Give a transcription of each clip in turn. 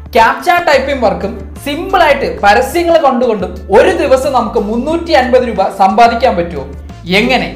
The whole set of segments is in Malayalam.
ക്യാപ്ച ടൈപ്പിംഗ് വർക്കും സിമ്പിൾ ആയിട്ട് പരസ്യങ്ങൾ കണ്ടുകൊണ്ടും ഒരു ദിവസം നമുക്ക് മുന്നൂറ്റി അൻപത് രൂപ സമ്പാദിക്കാൻ പറ്റുമോ എങ്ങനെ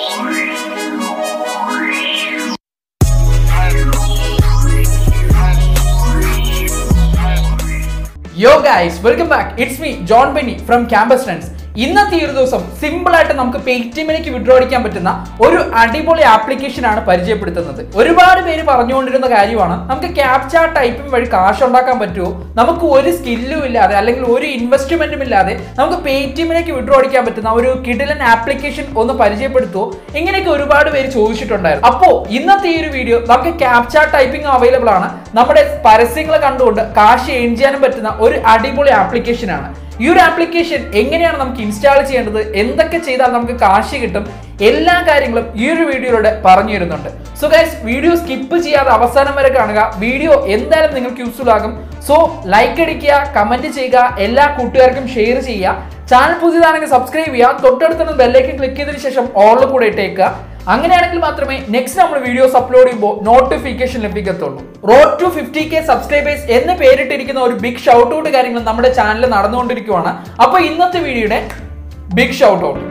yo guys welcome back it's me John Benny from campus friends ഇന്നത്തെ ഈ ഒരു ദിവസം സിമ്പിൾ ആയിട്ട് നമുക്ക് പേടിഎമ്മിലേക്ക് വിഡ്രോ അടിക്കാൻ പറ്റുന്ന ഒരു അടിപൊളി ആപ്ലിക്കേഷൻ ആണ് പരിചയപ്പെടുത്തുന്നത് ഒരുപാട് പേര് പറഞ്ഞുകൊണ്ടിരുന്ന കാര്യമാണ് നമുക്ക് ക്യാപ്ച ടൈപ്പിംഗ് വഴി കാശ് ഉണ്ടാക്കാൻ പറ്റുമോ നമുക്ക് ഒരു സ്കില്ലും ഇല്ലാതെ അല്ലെങ്കിൽ ഒരു ഇൻവെസ്റ്റ്മെന്റും ഇല്ലാതെ നമുക്ക് പേടിഎമ്മിലേക്ക് വിഡ്രോ അടിക്കാൻ പറ്റുന്ന ഒരു കിഡിലൻ ആപ്ലിക്കേഷൻ ഒന്ന് പരിചയപ്പെടുത്തുമോ ഇങ്ങനെയൊക്കെ ഒരുപാട് പേര് ചോദിച്ചിട്ടുണ്ടായിരുന്നു അപ്പോ ഇന്നത്തെ ഈ ഒരു വീഡിയോ നമുക്ക് ക്യാപ്ച ടൈപ്പിംഗ് അവൈലബിൾ ആണ് നമ്മുടെ പരസ്യങ്ങൾ കണ്ടുകൊണ്ട് കാശ് ഏൺ ചെയ്യാനും പറ്റുന്ന ഒരു അടിപൊളി ആപ്ലിക്കേഷൻ ആണ് ഈ ഒരു ആപ്ലിക്കേഷൻ എങ്ങനെയാണ് നമുക്ക് ഇൻസ്റ്റാൾ ചെയ്യേണ്ടത് എന്തൊക്കെ ചെയ്താൽ നമുക്ക് കാശ് കിട്ടും എല്ലാ കാര്യങ്ങളും ഈ ഒരു വീഡിയോയിലൂടെ പറഞ്ഞു തരുന്നുണ്ട് സോ ഗൈസ് വീഡിയോ സ്കിപ്പ് ചെയ്യാതെ അവസാനം വരെ കാണുക വീഡിയോ എന്തായാലും നിങ്ങൾക്ക് യൂസ്ഫുൾ ആകും സോ ലൈക്ക് അടിക്കുക കമന്റ് ചെയ്യുക എല്ലാ കൂട്ടുകാർക്കും ഷെയർ ചെയ്യുക ചാനൽ പുതിയതാണെങ്കിൽ സബ്സ്ക്രൈബ് ചെയ്യുക തൊട്ടടുത്തുള്ള ബെല്ലേക്ക് ക്ലിക്ക് ചെയ്തതിനു ശേഷം ഓളിൽ കൂടെ ഇട്ടേക്കുക അങ്ങനെയാണെങ്കിൽ മാത്രമേ നെക്സ്റ്റ് നമ്മൾ വീഡിയോസ് അപ്ലോഡ് ചെയ്യുമ്പോൾ നോട്ടിഫിക്കേഷൻ ലഭിക്കത്തുള്ളൂ road to fifty K subscribers എന്ന് പേരിട്ടിരിക്കുന്ന ഒരു ബിഗ് ഷൗട്ട് ഔട്ട് കാര്യങ്ങൾ നമ്മുടെ ചാനലിൽ നടന്നുകൊണ്ടിരിക്കുവാണ് അപ്പോൾ ഇന്നത്തെ വീഡിയോയുടെ ബിഗ് ഷൗട്ട് ഔട്ട്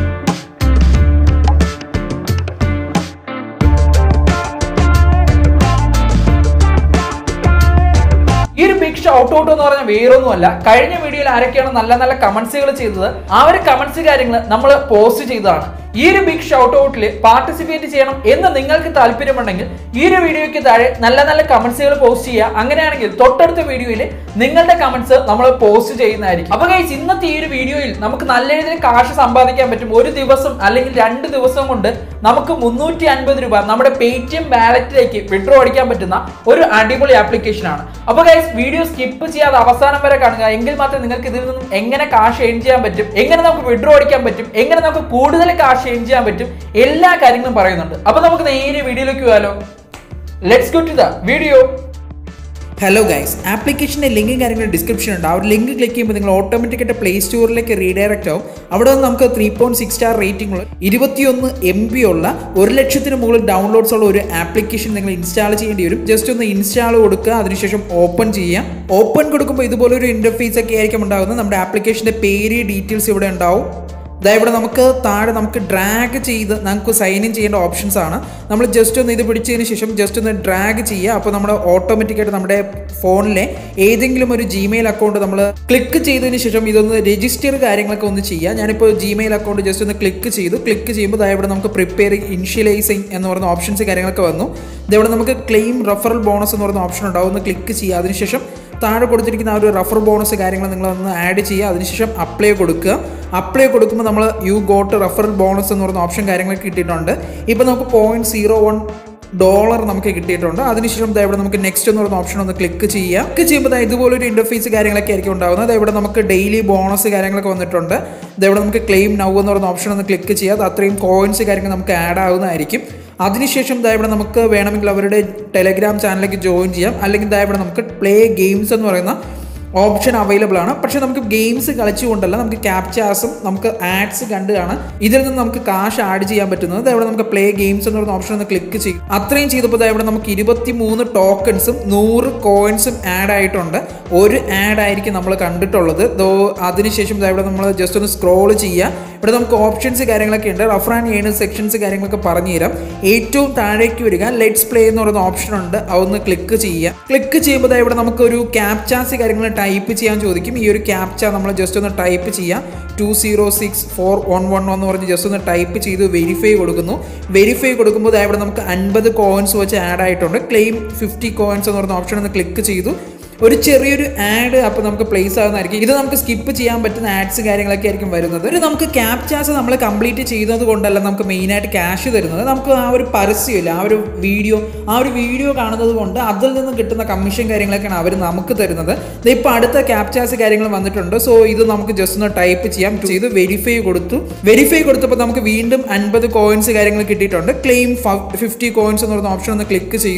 ഈ ഒരു ബിഗ് ഷൗട്ട് ഔട്ട് എന്ന് പറഞ്ഞാൽ വേറൊന്നുമല്ല കഴിഞ്ഞ വീഡിയോയിൽ ആരൊക്കെയാണ് നല്ല നല്ല കമന്റ്സുകൾ ചെയ്തത് ആ ഒരു കമന്റ്സ് കാര്യങ്ങൾ നമ്മൾ പോസ്റ്റ് ചെയ്തതാണ് ഈ ഒരു ബിഗ് ഷൗട്ട് ഔട്ടിൽ പാർട്ടിസിപ്പേറ്റ് ചെയ്യണം എന്ന് നിങ്ങൾക്ക് താല്പര്യമുണ്ടെങ്കിൽ ഈ ഒരു വീഡിയോയ്ക്ക് താഴെ നല്ല നല്ല കമന്റ്സുകൾ പോസ്റ്റ് ചെയ്യുക അങ്ങനെയാണെങ്കിൽ തൊട്ടടുത്ത വീഡിയോയിൽ നിങ്ങളുടെ കമന്റ്സ് നമ്മൾ പോസ്റ്റ് ചെയ്യുന്നതായിരിക്കും അപ്പൊ ഗൈസ് ഇന്നത്തെ ഈ ഒരു വീഡിയോയിൽ നമുക്ക് നല്ല രീതിയിൽ കാശ് സമ്പാദിക്കാൻ പറ്റും ഒരു ദിവസം അല്ലെങ്കിൽ രണ്ട് ദിവസം കൊണ്ട് നമുക്ക് മുന്നൂറ്റി അൻപത് രൂപ നമ്മുടെ പേടിഎം വാലറ്റിലേക്ക് വിഡ്രോ അടിക്കാൻ പറ്റുന്ന ഒരു അടിപൊളി ആപ്ലിക്കേഷൻ ആണ് അപ്പൊ ഗൈസ് വീഡിയോ സ്കിപ്പ് ചെയ്യാതെ അവസാനം വരെ കാണുക എങ്കിൽ മാത്രമേ നിങ്ങൾക്ക് ഇതിൽ നിന്നും എങ്ങനെ കാശ് ഏൺ ചെയ്യാൻ പറ്റും എങ്ങനെ നമുക്ക് വിഡ്രോ അടിക്കാൻ പറ്റും എങ്ങനെ നമുക്ക് കൂടുതൽ കാശ് ഏൺ ചെയ്യാൻ പറ്റും എല്ലാ കാര്യങ്ങളും പറയുന്നുണ്ട് അപ്പൊ നമുക്ക് നേരെ വീഡിയോയിലേക്ക് പോയാലോ let's go to the video hello guys ആപ്ലിക്കേഷൻ്റെ ലിങ്കും കാര്യങ്ങളും ഡിസ്ക്രിപ്ഷൻ ഉണ്ട് ആ ഒരു ലിങ്ക് ക്ലിക്ക് ചെയ്യുമ്പോൾ നിങ്ങൾ ഓട്ടോമാറ്റിക്കായിട്ട് പ്ലേ സ്റ്റോറിലേക്ക് റീഡയറക്റ്റ് ആവും അവിടെ നിന്ന് നമുക്ക് three point six star rating ഉള്ള ഇരുപത്തിയൊന്ന് എം ബി ഉള്ള ഒരു ലക്ഷത്തിന് മുകളിൽ ഡൗൺലോഡ്സ് ഉള്ള ഒരു ആപ്ലിക്കേഷൻ നിങ്ങൾ ഇൻസ്റ്റാൾ ചെയ്യേണ്ടി വരും ജസ്റ്റ് ഒന്ന് ഇൻസ്റ്റാൾ കൊടുക്കുക അതിനുശേഷം ഓപ്പൺ ചെയ്യാം ഓപ്പൺ കൊടുക്കുമ്പോൾ ഇതുപോലെ ഒരു ഇൻ്റർഫേസ് ഒക്കെ ആയിരിക്കും ഉണ്ടാകുന്നത് നമ്മുടെ ആപ്ലിക്കേഷൻ്റെ പേര് ഡീറ്റെയിൽസ് ഇവിടെ ഉണ്ടാവും ഇതാ ഇവിടെ നമുക്ക് താഴെ നമുക്ക് ഡ്രാഗ് ചെയ്ത് നമുക്ക് സൈൻ ഇൻ ചെയ്യേണ്ട ഓപ്ഷൻസ് ആണ് നമ്മൾ ജസ്റ്റ് ഒന്ന് ഇത് പിടിച്ചതിന് ശേഷം ജസ്റ്റ് ഒന്ന് ഡ്രാഗ് ചെയ്യുക അപ്പോൾ നമ്മൾ ഓട്ടോമാറ്റിക്കായിട്ട് നമ്മുടെ ഫോണിലെ ഏതെങ്കിലും ഒരു ജിമെയിൽ അക്കൗണ്ട് നമ്മൾ ക്ലിക്ക് ചെയ്തതിന് ശേഷം ഇതൊന്ന് രജിസ്റ്റർ കാര്യങ്ങളൊക്കെ ഒന്ന് ചെയ്യുക ഞാനിപ്പോൾ ജിമെയിൽ അക്കൗണ്ട് ജസ്റ്റ് ഒന്ന് ക്ലിക്ക് ചെയ്തു ക്ലിക്ക് ചെയ്യുമ്പോൾ ഇതാ ഇവിടെ നമുക്ക് പ്രിപ്പയർ ഇനിഷ്യലൈസിങ് എന്ന് പറയുന്ന ഓപ്ഷൻസ് കാര്യങ്ങളൊക്കെ വന്നു ഇതവിടെ നമുക്ക് ക്ലെയിം റെഫറൽ ബോണസ് എന്ന് പറയുന്ന ഓപ്ഷൻ ഉണ്ടാവും ഒന്ന് ക്ലിക്ക് ചെയ്യുക അതിനുശേഷം താഴെ കൊടുത്തിരിക്കുന്ന ആ ഒരു റഫർ ബോണസ് കാര്യങ്ങൾ നിങ്ങൾ ഒന്ന് ആഡ് ചെയ്യുക അതിനുശേഷം അപ്ലൈ കൊടുക്കുക അപ്ലൈ കൊടുക്കുമ്പോൾ നമ്മൾ യു ഗോട്ട് റഫറൽ ബോണസ് എന്ന് പറയുന്ന ഓപ്ഷൻ കാര്യങ്ങളൊക്കെ കിട്ടിയിട്ടുണ്ട് ഇപ്പോൾ നമുക്ക് പോയിന്റ് സീറോ വൺ ഡോളർ നമുക്ക് കിട്ടിയിട്ടുണ്ട് അതിനുശേഷം ദാ ഇവിടെ നമുക്ക് നെക്സ്റ്റ് എന്ന് പറയുന്ന ഓപ്ഷൻ ഒന്ന് ക്ലിക്ക് ചെയ്യുക ക്ലിക്ക് ചെയ്യുമ്പോൾ ദാ ഇതുപോലൊരു ഇന്റർഫേസ് കാര്യങ്ങളൊക്കെ ആയിരിക്കും ഉണ്ടാകുന്നത് ഇവിടെ നമുക്ക് ഡെയിലി ബോണസ് കാര്യങ്ങളൊക്കെ വന്നിട്ടുണ്ട് ഇവിടെ നമുക്ക് ക്ലെയിം നൗ എന്ന് പറയുന്ന ഓപ്ഷൻ ഒന്ന് ക്ലിക്ക് ചെയ്യുക അത് അത്രയും കോയിൻസ് കാര്യങ്ങൾ നമുക്ക് ആഡ് ആവുന്നതായിരിക്കും അതിനുശേഷം ദാ ഇവിടെ നമുക്ക് വേണമെങ്കിൽ അവരുടെ ടെലഗ്രാം ചാനലിലേക്ക് ജോയിൻ ചെയ്യാം അല്ലെങ്കിൽ ദാ ഇവിടെ നമുക്ക് പ്ലേ ഗെയിംസ് എന്ന് പറയുന്ന ഓപ്ഷൻ അവൈലബിൾ ആണ് പക്ഷേ നമുക്ക് ഗെയിംസ് കളിച്ചുകൊണ്ടല്ല നമുക്ക് ക്യാപ്ചാസും നമുക്ക് ആഡ്സ് കണ്ട് കാണാം ഇതിൽ നിന്ന് നമുക്ക് കാശ് ആഡ് ചെയ്യാൻ പറ്റുന്നത് ഇവിടെ നമുക്ക് പ്ലേ ഗെയിംസ് എന്ന് പറയുന്ന ഓപ്ഷൻ ഒന്ന് ക്ലിക്ക് ചെയ്യും അത്രയും ചെയ്തപ്പോൾ ഇവിടെ നമുക്ക് ഇരുപത്തി മൂന്ന് ടോക്കൺസും നൂറ് കോയിൻസും ആഡ് ആയിട്ടുണ്ട് ഒരു ആഡ് ആയിരിക്കും നമ്മൾ കണ്ടിട്ടുള്ളത് ദോ അതിനുശേഷം ഇവിടെ നമ്മൾ ജസ്റ്റ് ഒന്ന് സ്ക്രോൾ ചെയ്യുക ഇവിടെ നമുക്ക് ഓപ്ഷൻസ് കാര്യങ്ങളൊക്കെ ഉണ്ട് റഫർ ആൻഡ് ഏണ് സെക്ഷൻസ് കാര്യങ്ങളൊക്കെ പറഞ്ഞു തരാം ഏറ്റവും താഴേക്ക് വരിക ലെറ്റ്സ് പ്ലേ എന്ന് പറയുന്ന ഓപ്ഷൻ ഉണ്ട് അതൊന്ന് ക്ലിക്ക് ചെയ്യുക ക്ലിക്ക് ചെയ്യുമ്പോൾ ഇവിടെ നമുക്ക് ഒരു ക്യാപ്ചാസ് കാര്യങ്ങൾ ടൈപ്പ് ചെയ്യാൻ ചോദിക്കും ഈ ഒരു ക്യാപ്ച നമ്മൾ ജസ്റ്റ് ഒന്ന് ടൈപ്പ് ചെയ്യാം two zero six four one one എന്ന് പറഞ്ഞ് ജസ്റ്റ് ഒന്ന് ടൈപ്പ് ചെയ്ത് വെരിഫൈ കൊടുക്കുന്നു വെരിഫൈ കൊടുക്കുമ്പോൾ ഇവിടെ നമുക്ക് അൻപത് കോയിൻസ് വെച്ച് ആഡ് ആയിട്ടുണ്ട് ക്ലെയിം ഫിഫ്റ്റി കോയിൻസ് എന്ന് പറയുന്ന ഓപ്ഷൻ ഒന്ന് ക്ലിക്ക് ചെയ്തു ഒരു ചെറിയൊരു ആഡ് അപ്പോൾ നമുക്ക് പ്ലേസ് ആകുന്നതായിരിക്കും ഇത് നമുക്ക് സ്കിപ്പ് ചെയ്യാൻ പറ്റുന്ന ആഡ്സ് കാര്യങ്ങളൊക്കെ ആയിരിക്കും വരുന്നത് ഒരു നമുക്ക് ക്യാപ്ചാസ് നമ്മൾ കംപ്ലീറ്റ് ചെയ്യുന്നത് കൊണ്ടല്ല നമുക്ക് മെയിനായിട്ട് ക്യാഷ് തരുന്നത് നമുക്ക് ആ ഒരു പരസ്യമില്ല ആ ഒരു വീഡിയോ ആ ഒരു വീഡിയോ കാണുന്നത് കൊണ്ട് അതിൽ നിന്ന് കിട്ടുന്ന കമ്മീഷൻ കാര്യങ്ങളൊക്കെയാണ് അവർ നമുക്ക് തരുന്നത് ഇപ്പോൾ അടുത്ത ക്യാപ്ചാസ് കാര്യങ്ങൾ വന്നിട്ടുണ്ട് സോ ഇത് നമുക്ക് ജസ്റ്റ് ഒന്ന് ടൈപ്പ് ചെയ്യാം ചെയ്ത് വെരിഫൈ കൊടുത്തു വെരിഫൈ കൊടുത്തപ്പോൾ നമുക്ക് വീണ്ടും അൻപത് കോയിൻസ് കാര്യങ്ങൾ കിട്ടിയിട്ടുണ്ട് ക്ലെയിം ഫിഫ്റ്റി കോയിൻസ് എന്ന് പറയുന്ന ഓപ്ഷൻ ഒന്ന് ക്ലിക്ക് ചെയ്തു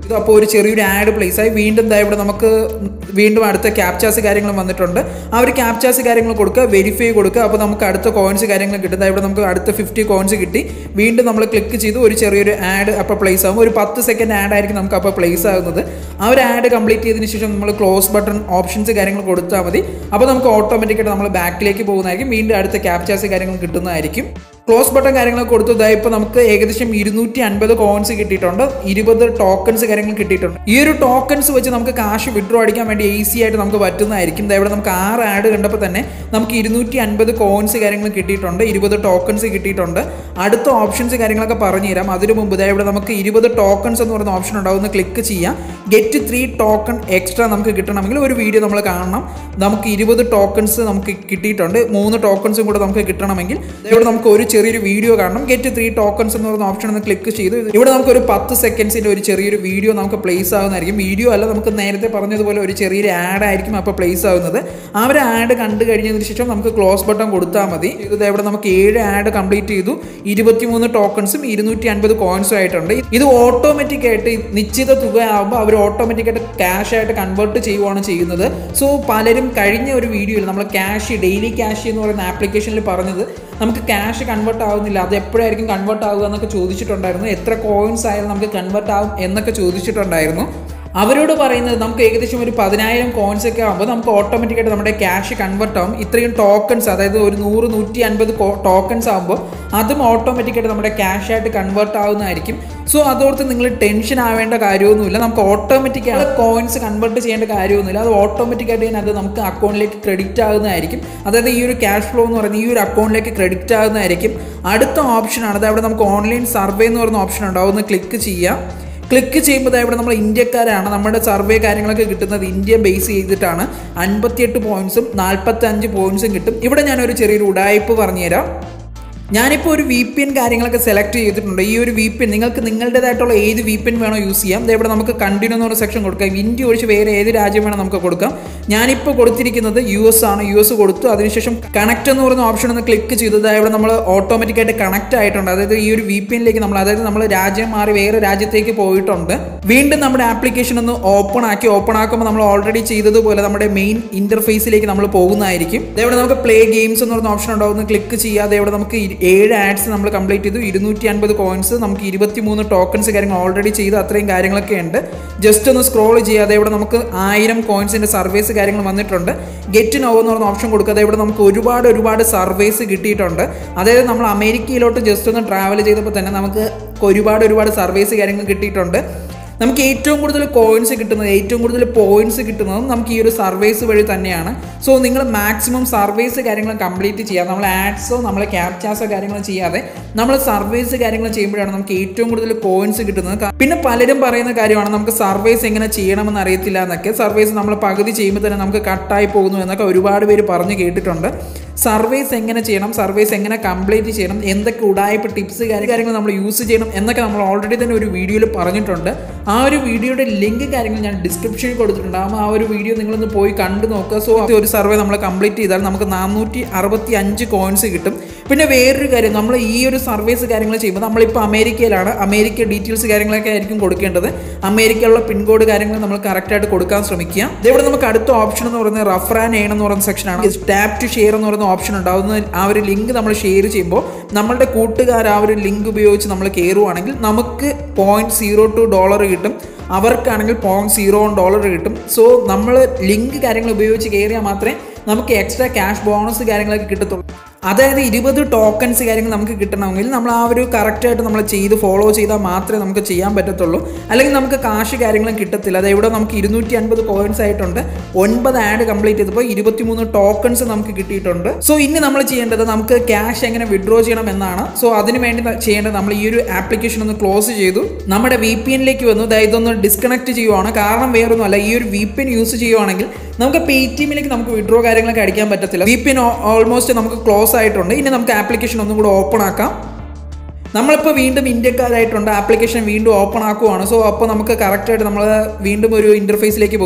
ഇത് അപ്പോൾ ഒരു ചെറിയൊരു ആഡ് പ്ലേസ് ആയി വീണ്ടും ദാ ഇവിടെ നമുക്ക് വീണ്ടും അടുത്ത ക്യാപ്ചാസ് കാര്യങ്ങളും വന്നിട്ടുണ്ട് ആ ഒരു ക്യാപ്ചാസ് കാര്യങ്ങൾ കൊടുക്കുക വെരിഫൈ കൊടുക്കുക അപ്പോൾ നമുക്ക് അടുത്ത കോയിൻസ് കാര്യങ്ങൾ കിട്ടും ദാ ഇവിടെ നമുക്ക് അടുത്ത ഫിഫ്റ്റി കോയിൻസ് കിട്ടി വീണ്ടും നമ്മൾ ക്ലിക്ക് ചെയ്ത് ഒരു ചെറിയൊരു ആഡ് അപ്പോൾ പ്ലേസ് ആകും ഒരു പത്ത് സെക്കൻഡ് ആഡ് ആയിരിക്കും നമുക്ക് അപ്പോൾ പ്ലേസ് ആകുന്നത് ആ ഒരു ആഡ് കംപ്ലീറ്റ് ചെയ്തതിന് ശേഷം നമ്മൾ ക്ലോസ് ബട്ടൺ ഓപ്ഷൻസ് കാര്യങ്ങൾ കൊടുത്താൽ മതി അപ്പോൾ നമുക്ക് ഓട്ടോമാറ്റിക്കായിട്ട് നമ്മൾ ബാക്കിലേക്ക് പോകുന്നതായിരിക്കും വീണ്ടും അടുത്ത ക്യാപ്ചാസ് കാര്യങ്ങൾ കിട്ടുന്നതായിരിക്കും ക്ലോസ് ബട്ടൺ കാര്യങ്ങളൊക്കെ കൊടുത്തു ഇതാ ഇപ്പോൾ നമുക്ക് ഏകദേശം ഇരുന്നൂറ്റി അൻപത് കോയിൻസ് കിട്ടിയിട്ടുണ്ട് ഇരുപത് ടോക്കൺസ് കാര്യങ്ങൾ കിട്ടിയിട്ടുണ്ട് ഈ ഒരു ടോക്കൺസ് വെച്ച് നമുക്ക് കാശ് വിഡ്രോ അടിക്കാൻ വേണ്ടി ഈസി ആയിട്ട് നമുക്ക് പറ്റുന്നതായിരിക്കും ഇതാ ഇവിടെ നമുക്ക് ആറ് ആഡ് കണ്ടപ്പോൾ തന്നെ നമുക്ക് ഇരുന്നൂറ്റി അൻപത് കോയിൻസ് കാര്യങ്ങൾ കിട്ടിയിട്ടുണ്ട് ഇരുപത് ടോക്കൺസ് കിട്ടിയിട്ടുണ്ട് അടുത്ത ഓപ്ഷൻസ് കാര്യങ്ങളൊക്കെ പറഞ്ഞു തരാം അതിനു മുമ്പ് ഇതാ ഇവിടെ നമുക്ക് ഇരുപത് ടോക്കൺസ് എന്ന് പറയുന്ന ഓപ്ഷൻ ഉണ്ടാവും ഒന്ന് ക്ലിക്ക് ചെയ്യാം ഗെറ്റ് ത്രീ ടോക്കൺ എക്സ്ട്രാ നമുക്ക് കിട്ടണമെങ്കിൽ ഒരു വീഡിയോ നമ്മൾ കാണണം നമുക്ക് ഇരുപത് ടോക്കൺസ് നമുക്ക് കിട്ടിയിട്ടുണ്ട് മൂന്ന് ടോക്കൺസും കൂടെ നമുക്ക് കിട്ടണമെങ്കിൽ ദാ ഇവിടെ നമുക്ക് ഒരു ചെറിയൊരു വീഡിയോ കാണണം ഗെറ്റ് ത്രീ ടോക്കൺസ് എന്ന് പറയുന്ന ഓപ്ഷൻ ഒന്ന് ക്ലിക്ക് ചെയ്ത് ഇവിടെ നമുക്ക് ഒരു പത്ത് സെക്കൻഡ്സിന്റെ ഒരു ചെറിയൊരു വീഡിയോ നമുക്ക് പ്ലേസ് ആകുന്നതായിരിക്കും വീഡിയോ അല്ല നമുക്ക് നേരത്തെ പറഞ്ഞതുപോലെ ഒരു ചെറിയൊരു ആഡ് ആയിരിക്കും അപ്പോൾ പ്ലേസ് ആകുന്നത് ആ ഒരു ആഡ് കണ്ടു കഴിഞ്ഞതിന് ശേഷം നമുക്ക് ക്ലോസ് ബട്ടൺ കൊടുത്താൽ മതി ഇത് ഇവിടെ നമുക്ക് ഏഴ് ആഡ് കംപ്ലീറ്റ് ചെയ്തു ഇരുപത്തിമൂന്ന് ടോക്കൺസും ഇരുന്നൂറ്റി അൻപത് കോയിൻസും ആയിട്ടുണ്ട് ഇത് ഓട്ടോമാറ്റിക് ആയിട്ട് നിശ്ചിത തുക ആകുമ്പോൾ അവർ ഓട്ടോമാറ്റിക് ആയിട്ട് ക്യാഷ് ആയിട്ട് കൺവേർട്ട് ചെയ്യുവാണ് ചെയ്യുന്നത് സോ പലരും കഴിഞ്ഞ ഒരു വീഡിയോയിൽ നമ്മൾ ക്യാഷ് ഡെയിലി ക്യാഷ് എന്ന് പറയുന്ന ആപ്ലിക്കേഷനിൽ പറഞ്ഞത് നമുക്ക് ക്യാഷ് കൺവേർട്ട് ആവുന്നില്ല അത് എപ്പോഴായിരിക്കും കൺവേർട്ട് ആവുക എന്നൊക്കെ ചോദിച്ചിട്ടുണ്ടായിരുന്നു എത്ര കോയിൻസ് ആയാലും നമുക്ക് കൺവേർട്ട് ആവും എന്നൊക്കെ ചോദിച്ചിട്ടുണ്ടായിരുന്നു അവരോട് പറയുന്നത് നമുക്ക് ഏകദേശം ഒരു പതിനായിരം കോയിൻസ് ഒക്കെ ആകുമ്പോൾ നമുക്ക് ഓട്ടോമാറ്റിക്കായിട്ട് നമ്മുടെ ക്യാഷ് കൺവേർട്ട് ആവും ഇത്രയും ടോക്കൺസ് അതായത് ഒരു നൂറ് നൂറ്റി അൻപത് ടോക്കൺസ് ആകുമ്പോൾ അതും ഓട്ടോമാറ്റിക്കായിട്ട് നമ്മുടെ ക്യാഷ് ആയിട്ട് കൺവേർട്ട് ആവുന്നതായിരിക്കും സോ അതോർത്ത് നിങ്ങൾ ടെൻഷൻ ആവേണ്ട കാര്യമൊന്നുമില്ല നമുക്ക് ഓട്ടോമാറ്റിക്കായിട്ട് കോയിൻസ് കൺവേർട്ട് ചെയ്യേണ്ട കാര്യമൊന്നുമില്ല അത് ഓട്ടോമാറ്റിക്കായിട്ട് തന്നെ അത് നമുക്ക് അക്കൗണ്ടിലേക്ക് ക്രെഡിറ്റ് ആകുന്നതായിരിക്കും അതായത് ഈ ഒരു ക്യാഷ് ഫ്ലോ എന്ന് പറയുന്നത് ഈ ഒരു അക്കൗണ്ടിലേക്ക് ക്രെഡിറ്റ് ആകുന്നതായിരിക്കും അടുത്ത ഓപ്ഷനാണ് അത് അവിടെ നമുക്ക് ഓൺലൈൻ സർവേ എന്ന് പറയുന്ന ഓപ്ഷൻ ഉണ്ടാവും ഒന്ന് ക്ലിക്ക് ചെയ്യാം ക്ലിക്ക് ചെയ്യുമ്പോൾ ദാ ഇവിടെ നമ്മൾ ഇന്ത്യക്കാരാണ് നമ്മുടെ സർവേ കാര്യങ്ങളൊക്കെ കിട്ടുന്നത് ഇന്ത്യ ബേസ് ചെയ്തിട്ടാണ് അൻപത്തിയെട്ട് പോയിന്റ്സും നാൽപ്പത്തി അഞ്ച് പോയിന്റ്സും കിട്ടും ഇവിടെ ഞാനൊരു ചെറിയൊരു ഉടായ്പ് പറഞ്ഞുതരാം ഞാനിപ്പോൾ ഒരു വി പി എൻ കാര്യങ്ങളൊക്കെ സെലക്ട് ചെയ്തിട്ടുണ്ട് ഈ ഒരു വി പി എൻ നിങ്ങൾക്ക് നിങ്ങളുടേതായിട്ടുള്ള ഏത് വി പി എൻ വേണോ യൂസ് ചെയ്യാം ദേ ഇവിടെ നമുക്ക് കണ്ടിന്യൂ എന്ന് പറഞ്ഞ സെക്ഷൻ കൊടുക്കാം ഇന്ത്യ ഒഴിച്ച് വേറെ ഏത് രാജ്യം വേണോ നമുക്ക് കൊടുക്കാം ഞാനിപ്പോൾ കൊടുത്തിരിക്കുന്നത് യു എസ് ആണ് യു എസ് കൊടുത്തു അതിനുശേഷം കണക്ട് എന്ന് പറയുന്ന ഓപ്ഷൻ ഒന്ന് ക്ലിക്ക് ചെയ്തത് ഇവിടെ നമ്മൾ ഓട്ടോമാറ്റിക്കായിട്ട് കണക്ട് ആയിട്ടുണ്ട് അതായത് ഈ ഒരു വി പി എന്നിലേക്ക് നമ്മൾ അതായത് നമ്മൾ രാജ്യം മാറി വേറെ രാജ്യത്തേക്ക് പോയിട്ടുണ്ട് വീണ്ടും നമ്മുടെ ആപ്ലിക്കേഷൻ ഒന്ന് ഓപ്പൺ ആക്കി ഓപ്പൺ ആക്കുമ്പോൾ നമ്മൾ ഓൾറെഡി ചെയ്തതുപോലെ നമ്മുടെ മെയിൻ ഇന്റർഫേസിലേക്ക് നമ്മൾ പോകുന്നതായിരിക്കും ഇവിടെ നമുക്ക് പ്ലേ ഗെയിംസ് എന്ന് പറയുന്ന ഓപ്ഷൻ ഉണ്ടാവും ഒന്ന് ക്ലിക്ക് ചെയ്യാതെ ഇവിടെ നമുക്ക് ഇ- ഏഴ് ആഡ്സ് നമ്മൾ കംപ്ലീറ്റ് ചെയ്തു ഇരുന്നൂറ്റി അൻപത് കോയിൻസ് നമുക്ക് ഇരുപത്തി മൂന്ന് ടോക്കൺസ് കാര്യങ്ങൾ ഓൾറെഡി ചെയ്ത് അത്രയും കാര്യങ്ങളൊക്കെ ഉണ്ട് ജസ്റ്റ് ഒന്ന് സ്ക്രോൾ ചെയ്യാതെ ഇവിടെ നമുക്ക് ആയിരം കോയിൻസിന്റെ സർവീസ് കാര്യങ്ങൾ വന്നിട്ടുണ്ട് ഗെറ്റ് നോ എന്ന് പറഞ്ഞ ഓപ്ഷൻ കൊടുക്കാതെ ഇവിടെ നമുക്ക് ഒരുപാട് ഒരുപാട് സർവീസ് കിട്ടിയിട്ടുണ്ട് അതായത് നമ്മൾ അമേരിക്കയിലോട്ട് ജസ്റ്റ് ഒന്ന് ട്രാവൽ ചെയ്തപ്പോൾ തന്നെ നമുക്ക് ഒരുപാട് ഒരുപാട് സർവീസ് കാര്യങ്ങൾ കിട്ടിയിട്ടുണ്ട് നമുക്ക് ഏറ്റവും കൂടുതൽ കോയിൻസ് കിട്ടുന്നത് ഏറ്റവും കൂടുതൽ പോയിന്റ്സ് കിട്ടുന്നതും നമുക്ക് ഈ ഒരു സർവീസ് വഴി തന്നെയാണ് സോ നിങ്ങൾ മാക്സിമം സർവീസ് കാര്യങ്ങൾ കംപ്ലീറ്റ് ചെയ്യുക നമ്മൾ ആഡ്സോ നമ്മൾ ക്യാപ്ചാസോ കാര്യങ്ങളോ ചെയ്യാതെ നമ്മൾ സർവീസ് കാര്യങ്ങൾ ചെയ്യുമ്പോഴാണ് നമുക്ക് ഏറ്റവും കൂടുതൽ കോയിൻസ് കിട്ടുന്നത് ക- പിന്നെ പലരും പറയുന്ന കാര്യമാണ് നമുക്ക് സർവീസ് എങ്ങനെ ചെയ്യണമെന്ന് അറിയത്തില്ല എന്നൊക്കെ സർവീസ് നമ്മൾ പകുതി ചെയ്യുമ്പോൾ തന്നെ നമുക്ക് കട്ടായി പോകുന്നു എന്നൊക്കെ ഒരുപാട് പേര് പറഞ്ഞു കേട്ടിട്ടുണ്ട് സർവീസ് എങ്ങനെ ചെയ്യണം സർവീസ് എങ്ങനെ കംപ്ലീറ്റ് ചെയ്യണം എന്തൊക്കെ ഉടായ്പ ടിപ്സ് കാര്യങ്ങൾ നമ്മൾ യൂസ് ചെയ്യണം എന്നൊക്കെ നമ്മൾ ഓൾറെഡി തന്നെ ഒരു വീഡിയോയിൽ പറഞ്ഞിട്ടുണ്ട് ആ ഒരു വീഡിയോയുടെ ലിങ്ക് കാര്യങ്ങൾ ഞാൻ ഡിസ്ക്രിപ്ഷനിൽ കൊടുത്തിട്ടുണ്ട് അപ്പോൾ ആ ഒരു വീഡിയോ നിങ്ങളൊന്ന് പോയി കണ്ടു നോക്കുക സോ ഒരു സർവേ നമ്മൾ കംപ്ലീറ്റ് ചെയ്താൽ നമുക്ക് നാനൂറ്റി അറുപത്തി അഞ്ച് കോയിൻസ് കിട്ടും പിന്നെ വേറൊരു കാര്യം നമ്മൾ ഈ ഒരു സർവീസ് കാര്യങ്ങൾ ചെയ്യുമ്പോൾ നമ്മളിപ്പോൾ അമേരിക്കയിലാണ് അമേരിക്ക ഡീറ്റെയിൽസ് കാര്യങ്ങളൊക്കെ ആയിരിക്കും കൊടുക്കേണ്ടത് അമേരിക്കയിലുള്ള പിൻകോഡ് കാര്യങ്ങൾ നമ്മൾ കറക്റ്റായിട്ട് കൊടുക്കാൻ ശ്രമിക്കുക ഇതേവിടെ നമുക്ക് അടുത്ത ഓപ്ഷൻ എന്ന് പറയുന്നത് റഫർ ആൻഡ് ഏൺ എന്ന് പറയുന്ന സെക്ഷനാണ് ടാപ്പ് ടു ഷെയർ എന്ന് പറയുന്ന ഓപ്ഷൻ ഉണ്ടാവുന്ന ആ ഒരു ലിങ്ക് നമ്മൾ ഷെയർ ചെയ്യുമ്പോൾ നമ്മളുടെ കൂട്ടുകാർ ആ ഒരു ലിങ്ക് ഉപയോഗിച്ച് നമ്മൾ കയറുവാണെങ്കിൽ നമുക്ക് പോയിന്റ് സീറോ ടു ഡോളർ കിട്ടും അവർക്കാണെങ്കിൽ പോയിന്റ് സീറോ വൺ ഡോളർ കിട്ടും സോ നമ്മൾ ലിങ്ക് കാര്യങ്ങൾ ഉപയോഗിച്ച് കയറിയാൽ മാത്രമേ നമുക്ക് എക്സ്ട്രാ ക്യാഷ് ബോണസ് കാര്യങ്ങളൊക്കെ കിട്ടത്തുള്ളൂ അതായത് ഇരുപത് ടോക്കൺസ് കാര്യങ്ങൾ നമുക്ക് കിട്ടണമെങ്കിൽ നമ്മൾ ആ ഒരു കറക്റ്റായിട്ട് നമ്മൾ ചെയ്ത് ഫോളോ ചെയ്താൽ മാത്രമേ നമുക്ക് ചെയ്യാൻ പറ്റത്തുള്ളൂ അല്ലെങ്കിൽ നമുക്ക് കാശ് കാര്യങ്ങളും കിട്ടത്തില്ല അതായത് ഇവിടെ നമുക്ക് ഇരുന്നൂറ്റി അൻപത് കോയിൻസ് ആയിട്ടുണ്ട് ഒൻപത് ആഡ് കംപ്ലീറ്റ് ചെയ്തപ്പോൾ ഇരുപത്തിമൂന്ന് ടോക്കൺസ് നമുക്ക് കിട്ടിയിട്ടുണ്ട് സോ ഇനി നമ്മൾ ചെയ്യേണ്ടത് നമുക്ക് ക്യാഷ് എങ്ങനെ വിഡ്രോ ചെയ്യണം എന്നാണ് സോ അതിന് വേണ്ടി ന- ചെയ്യേണ്ടത് നമ്മൾ ഈ ഒരു ആപ്ലിക്കേഷൻ ഒന്ന് ക്ലോസ് ചെയ്തു നമ്മുടെ വി പി എന്നിലേക്ക് വന്നു ദാ ഇതൊന്ന് ഡിസ്കണക്ട് ചെയ്യുവാണ് കാരണം വേറൊന്നുമല്ല ഈ ഒരു വി പി എൻ യൂസ് ചെയ്യുവാണെങ്കിൽ നമുക്ക് പേ ടി എമ്മിലേക്ക് നമുക്ക് വിഡ്രോ കാര്യങ്ങളൊക്കെ അടിക്കാൻ പറ്റത്തില്ല വി പി എൻ ഓൾമോസ്റ്റ് നമുക്ക് ക്ലോസ് ആയിട്ടുണ്ട് ഇനി നമുക്ക് ആപ്ലിക്കേഷൻ ഒന്നും കൂടെ ഓപ്പൺ ആക്കാം നമ്മളിപ്പോൾ വീണ്ടും ഇന്ത്യക്കാരായിട്ടുണ്ട് ആപ്ലിക്കേഷൻ വീണ്ടും ഓപ്പൺ ആക്കുവാണ് സോ അപ്പോൾ നമുക്ക് കറക്റ്റായിട്ട് നമ്മൾ വീണ്ടും ഒരു ഇൻ്റർഫേസിലേക്ക് പോകും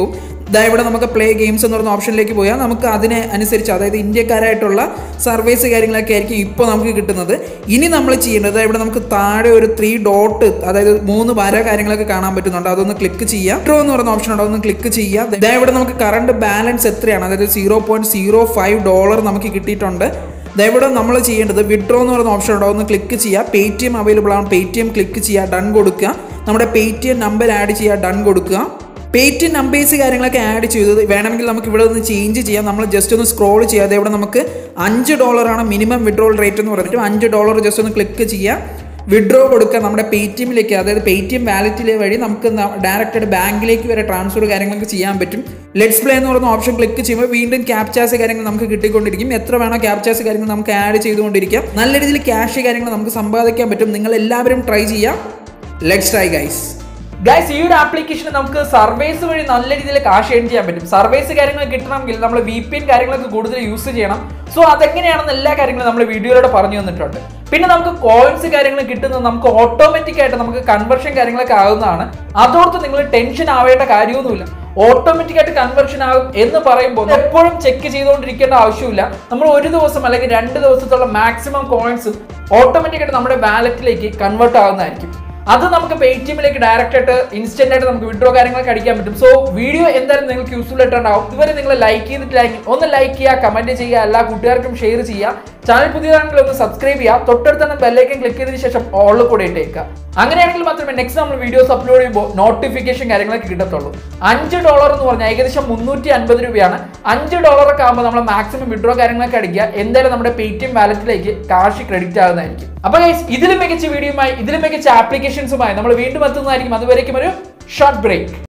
ഇതാ ഇവിടെ നമുക്ക് പ്ലേ ഗെയിംസ് എന്ന് പറയുന്ന ഓപ്ഷനിലേക്ക് പോയാൽ നമുക്ക് അതിനെ അനുസരിച്ച് അതായത് ഇന്ത്യക്കാരായിട്ടുള്ള സർവീസ് കാര്യങ്ങളൊക്കെ ആയിരിക്കും ഇപ്പോൾ നമുക്ക് കിട്ടുന്നത് ഇനി നമ്മൾ ചെയ്യേണ്ടത് ഇവിടെ നമുക്ക് താഴെ ഒരു ത്രീ ഡോട്ട് അതായത് മൂന്ന് വര കാര്യങ്ങളൊക്കെ കാണാൻ പറ്റുന്നുണ്ട് അതൊന്ന് ക്ലിക്ക് ചെയ്യാം ഡ്രോ എന്ന് പറയുന്ന ഓപ്ഷൻ ഉണ്ട് അതൊന്ന് ക്ലിക്ക് ചെയ്യാം ഇതാ ഇവിടെ നമുക്ക് കറണ്ട് ബാലൻസ് എത്രയാണ് അതായത് zero point zero five dollar നമുക്ക് കിട്ടിയിട്ടുണ്ട് ദയവിടെ നമ്മൾ ചെയ്യേണ്ടത് വിഡ്രോ എന്ന് പറയുന്ന ഓപ്ഷൻ ഉണ്ടോ ഒന്ന് ക്ലിക്ക് ചെയ്യുക പേ ടി എം അവൈലബിൾ ആണ് പേ ടി എം ക്ലിക്ക് ചെയ്യുക ഡൺ കൊടുക്കുക നമ്മുടെ Paytm number add ചെയ്യുക ഡൺ കൊടുക്കുക പേ ടി എം നമ്പേഴ്സ് കാര്യങ്ങളൊക്കെ ആഡ് ചെയ്തത് വേണമെങ്കിൽ നമുക്ക് ഇവിടെ നിന്ന് ചേഞ്ച് ചെയ്യാം നമ്മൾ ജസ്റ്റ് ഒന്ന് സ്ക്രോൾ ചെയ്യാതെ ഇവിടെ നമുക്ക് അഞ്ച് ഡോളറാണ് മിനിമം വിഡ്രോൾ റേറ്റ് എന്ന് പറഞ്ഞിട്ട് അഞ്ച് ഡോളർ ജസ്റ്റ് ഒന്ന് ക്ലിക്ക് ചെയ്യുക വിഡ്രോ കൊടുക്കുക നമ്മുടെ പേ ടി എമ്മിലേക്ക് അതായത് പേ ടി എം വാലറ്റിലെ വഴി നമുക്ക് ഡയറക്റ്റ് ബാങ്കിലേക്ക് വരെ ട്രാൻസ്ഫർ കാര്യങ്ങളൊക്കെ ചെയ്യാൻ പറ്റും ലെറ്റ്സ് പ്ലേ എന്ന് പറയുന്ന ഓപ്ഷൻ ക്ലിക്ക് ചെയ്യുമ്പോൾ വീണ്ടും ക്യാപ്ചാസ് കാര്യങ്ങൾ നമുക്ക് കിട്ടിക്കൊണ്ടിരിക്കും എത്ര വേണോ ക്യാപ്ചാസ് കാര്യങ്ങൾ നമുക്ക് ആഡ് ചെയ്തുകൊണ്ടിരിക്കാം നല്ല രീതിയിൽ ക്യാഷ് കാര്യങ്ങൾ നമുക്ക് സമ്പാദിക്കാൻ പറ്റും നിങ്ങൾ എല്ലാവരും ട്രൈ ചെയ്യാം ലെറ്റ്സ് ട്രൈ ഗൈസ് ഗൈസ് ഈ ഒരു ആപ്ലിക്കേഷൻ നമുക്ക് സർവേസ് വഴി നല്ല രീതിയിൽ കാശ് ഏൺ ചെയ്യാൻ പറ്റും സർവേസ് കാര്യങ്ങൾ കിട്ടണമെങ്കിൽ നമ്മൾ വി പി എൻ കാര്യങ്ങളൊക്കെ കൂടുതൽ യൂസ് ചെയ്യണം സോ അതെങ്ങനെയാണെന്ന് എല്ലാ കാര്യങ്ങളും നമ്മൾ വീഡിയോയിലൂടെ പറഞ്ഞു തന്നിട്ടുണ്ട് പിന്നെ നമുക്ക് കോയിൻസ് കാര്യങ്ങൾ കിട്ടുന്നത് നമുക്ക് ഓട്ടോമാറ്റിക് ആയിട്ട് നമുക്ക് കൺവെർഷൻ കാര്യങ്ങളൊക്കെ ആകുന്നതാണ് അതോർത്ത് നിങ്ങൾ ടെൻഷൻ ആവേണ്ട കാര്യമൊന്നുമില്ല ഓട്ടോമാറ്റിക് ആയിട്ട് കൺവെർഷൻ ആകും എന്ന് പറയുമ്പോൾ എപ്പോഴും ചെക്ക് ചെയ്തുകൊണ്ടിരിക്കേണ്ട ആവശ്യമില്ല നമ്മൾ ഒരു ദിവസം അല്ലെങ്കിൽ രണ്ട് ദിവസത്തോളം മാക്സിമം കോയിൻസും ഓട്ടോമാറ്റിക് ആയിട്ട് നമ്മുടെ വാലറ്റിലേക്ക് കൺവേർട്ട് ആകുന്നതായിരിക്കും അത് നമുക്ക് പേ ടി എമ്മിലേക്ക് ഡയറക്റ്റ് ആയിട്ട് ഇൻസ്റ്റന്റ് ആയിട്ട് നമുക്ക് വിഡ്രോ കാര്യങ്ങളൊക്കെ അടിക്കാൻ പറ്റും സോ വീഡിയോ എന്തായാലും നിങ്ങൾക്ക് യൂസ്ഫുൾ ആയിട്ടുണ്ടാവും ഇതുവരെ നിങ്ങൾ ലൈക്ക് ചെയ്തിട്ടില്ലെങ്കിൽ ഒന്ന് ലൈക്ക് ചെയ്യുക കമന്റ് ചെയ്യുക എല്ലാ കൂട്ടുകാർക്കും ഷെയർ ചെയ്യുക ചാനൽ പുതിയതാണെങ്കിൽ ഒന്ന് സബ്സ്ക്രൈബ് ചെയ്യുക തൊട്ടടുത്ത് തന്നെ ബെല്ലൈക്കൻ ക്ലിക്ക് ചെയ്തതിന് ശേഷം ഓളിൽ കൂടെ ഇട്ടേക്കുക അങ്ങനെയാണെങ്കിൽ മാത്രമേ നെക്സ്റ്റ് നമ്മൾ വീഡിയോസ് അപ്ലോഡ് ചെയ്യുമ്പോൾ നോട്ടിഫിക്കേഷൻ കാര്യങ്ങളൊക്കെ കിട്ടത്തുള്ളൂ അഞ്ച് ഡോളർ എന്ന് പറഞ്ഞാൽ ഏകദേശം മുന്നൂറ്റി അൻപത് രൂപയാണ് അഞ്ച് ഡോളറൊക്കെ ആകുമ്പോൾ നമ്മൾ മാക്സിമം വിഡ്രോ കാര്യങ്ങളൊക്കെ അടിക്കുക എന്തായാലും നമ്മുടെ പേ ടി എം വാലറ്റിലേക്ക് കാശ് ക്രെഡിറ്റ് ആകുന്നതായിരിക്കും അപ്പൊ ഗൈസ് ഇതിലും മികച്ച വീഡിയോയുമായി ഇതിലും മികച്ച ആപ്ലിക്കേഷൻസുമായി നമ്മൾ വീണ്ടും എത്തുന്നതായിരിക്കും അതുവരേക്കും ഒരു ഷോർട്ട് ബ്രേക്ക്